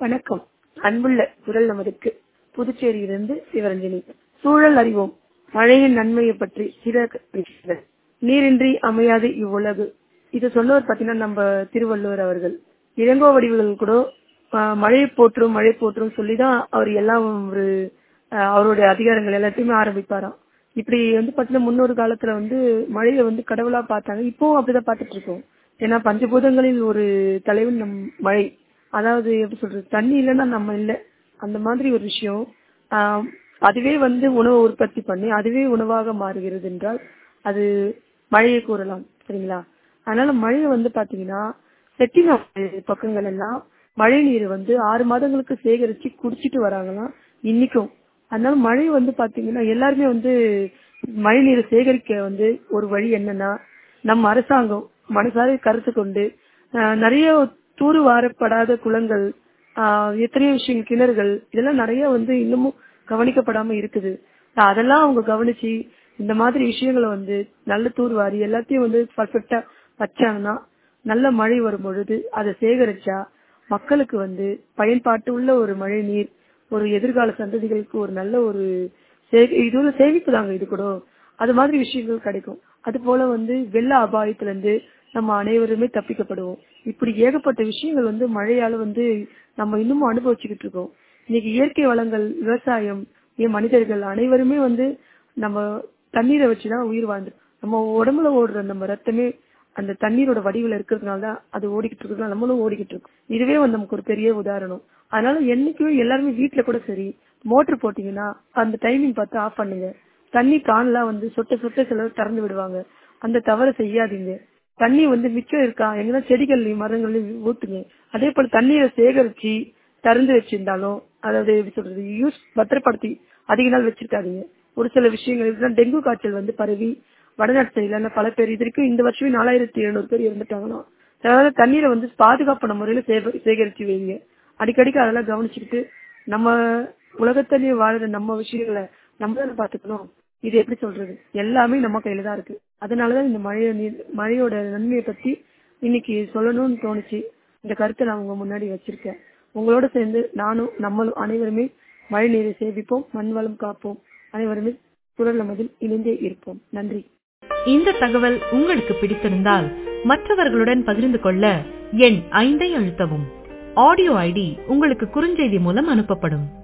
வணக்கம் அன்புள்ள குரல் நமதுக்கு புதுச்சேரியிலிருந்து சிவரஞ்சனி சூழல் அறிவோம் மழையின் நன்மையை பற்றி சில விஷயங்கள் நீரின்றி அமையாது இவ்வுலகு இது சொன்னவர் பாத்தீங்கன்னா நம்ம திருவள்ளுவர் அவர்கள் இளங்கோ வடிவுகள் கூட ஆஹ், மழை போற்றும் மழை போற்றும் சொல்லிதான் அவர் எல்லாம் ஒரு ஆஹ், அவருடைய அதிகாரங்கள் எல்லாத்தையுமே ஆரம்பிப்பாராம் இப்படி வந்து பாத்தீங்கன்னா முன்னொரு காலத்துல வந்து மழையை வந்து கடவுளா பார்த்தாங்க இப்பவும் அப்படிதான் பார்த்துட்டு இருக்கோம் ஏன்னா பஞ்சபூதங்களில் ஒரு தலைவன் நம் மழை அதாவது எப்படி சொல்றது தண்ணி இல்லைன்னா நம்ம இல்லை அந்த மாதிரி ஒரு விஷயம் ஆஹ், அதுவே வந்து உணவு உற்பத்தி பண்ணி அதுவே உணவாக மாறுகிறது என்றால் அது மழையை கூறலாம் சரிங்களா அதனால மழையை வந்து பாத்தீங்கன்னா செட்டிநாடு பக்கங்கள் எல்லாம் மழை நீர் வந்து ஆறு மாதங்களுக்கு சேகரிச்சு குடிச்சிட்டு வராங்களாம் இன்னைக்கும் அதனால மழை வந்து பாத்தீங்கன்னா எல்லாருமே வந்து மழை நீரை சேகரிக்க வந்து ஒரு வழி என்னன்னா நம்ம அரசாங்கம் மனசார கருத்து கொண்டு ஆஹ், நிறைய தூர் வாரப்படாத குளங்கள் ஆஹ், எத்தனையோ விஷயம் கிணறுகள் இதெல்லாம் நிறைய வந்து இன்னமும் கவனிக்கப்படாம இருக்குது அதெல்லாம் அவங்க கவனிச்சு இந்த மாதிரி விஷயங்களை வந்து நல்ல தூர்வாரி எல்லாத்தையும் வந்து பர்ஃபெக்டா வச்சாங்கன்னா நல்ல மழை வரும் பொழுது அதை சேகரிச்சா மக்களுக்கு வந்து பயன்பாட்டு உள்ள ஒரு மழை நீர் ஒரு எதிர்கால சந்ததிகளுக்கு ஒரு நல்ல ஒரு சே- இது ஒரு சேமிப்பு தாங்க இது கூட அது மாதிரி விஷயங்கள் கிடைக்கும் அது போல வந்து வெள்ள அபாயத்துல இருந்து நம்ம அனைவருமே தப்பிக்கப்படுவோம் இப்படி ஏகப்பட்ட விஷயங்கள் வந்து மழையால வந்து நம்ம இன்னமும் அனுபவிச்சுக்கிட்டு இருக்கோம் இன்னைக்கு இயற்கை வளங்கள் விவசாயம் ஏன் மனிதர்கள் அனைவருமே வந்து நம்ம தண்ணீரை வச்சுதான் உயிர் வாழ்ந்து நம்ம உடம்புல ஓடுற நம்ம ரத்தமே அந்த தண்ணீரோட வடிவில் இருக்கிறதுனால தான் அது ஓடிக்கிட்டு இருக்கிறதுனால நம்மளும் ஓடிக்கிட்டு இருக்கோம் இதுவே வந்து நமக்கு ஒரு பெரிய உதாரணம் அதனால என்னைக்குமே எல்லாருமே வீட்ல கூட சரி மோட்டர் போட்டீங்கன்னா அந்த டைமிங் பார்த்து ஆஃப் பண்ணுங்க தண்ணி காணலாம் வந்து சொட்ட சொட்ட சிலர் திறந்து விடுவாங்க அந்த தவறை செய்யாதீங்க தண்ணி வந்து மிச்சம் இருக்கா எங்கன்னா செடிகள்லயும் மரங்கள்லயும் ஊத்துங்க அதே போல தண்ணீரை சேகரிச்சு திறந்து வச்சிருந்தாலும் அதாவது எப்படி சொல்றது யூஸ் பத்திரப்படுத்தி அதிக நாள் வச்சிருக்காதீங்க ஒரு சில விஷயங்கள் இதுதான் டெங்கு காய்ச்சல் வந்து பரவி வடநாட்டு சைடுல பல பேர் இது வரைக்கும் இந்த வருஷமே நாலாயிரத்தி எழுநூறு பேர் இறந்துட்டாங்கன்னா அதாவது தண்ணீரை வந்து பாதுகாப்பான முறையில சேக- சேகரிச்சு வைங்க அடிக்கடிக்கு அதெல்லாம் கவனிச்சுக்கிட்டு நம்ம உலகத்திலேயே வாழுற நம்ம விஷயங்களை நம்ம தானே பாத்துக்கணும் இது எப்படி சொல்றது எல்லாமே நம்ம கையில தான் இருக்கு அதனாலதான் இந்த மழைய நீர் மழையோட நன்மையை பத்தி இன்னைக்கு சொல்லணும்னு தோணுச்சு இந்த கருத்தை நான் உங்க முன்னாடி வச்சிருக்கேன் உங்களோட சேர்ந்து நானும் நம்மளும் அனைவருமே மழை நீரை சேமிப்போம் மண் வளம் காப்போம் அனைவருமே குரல் நமதில் இணைந்தே இருப்போம் நன்றி இந்த தகவல் உங்களுக்கு பிடித்திருந்தால் மற்றவர்களுடன் பகிர்ந்து கொள்ள எண் ஐந்தை அழுத்தவும் ஆடியோ ஐடி உங்களுக்கு குறுஞ்செய்தி மூலம் அனுப்பப்படும்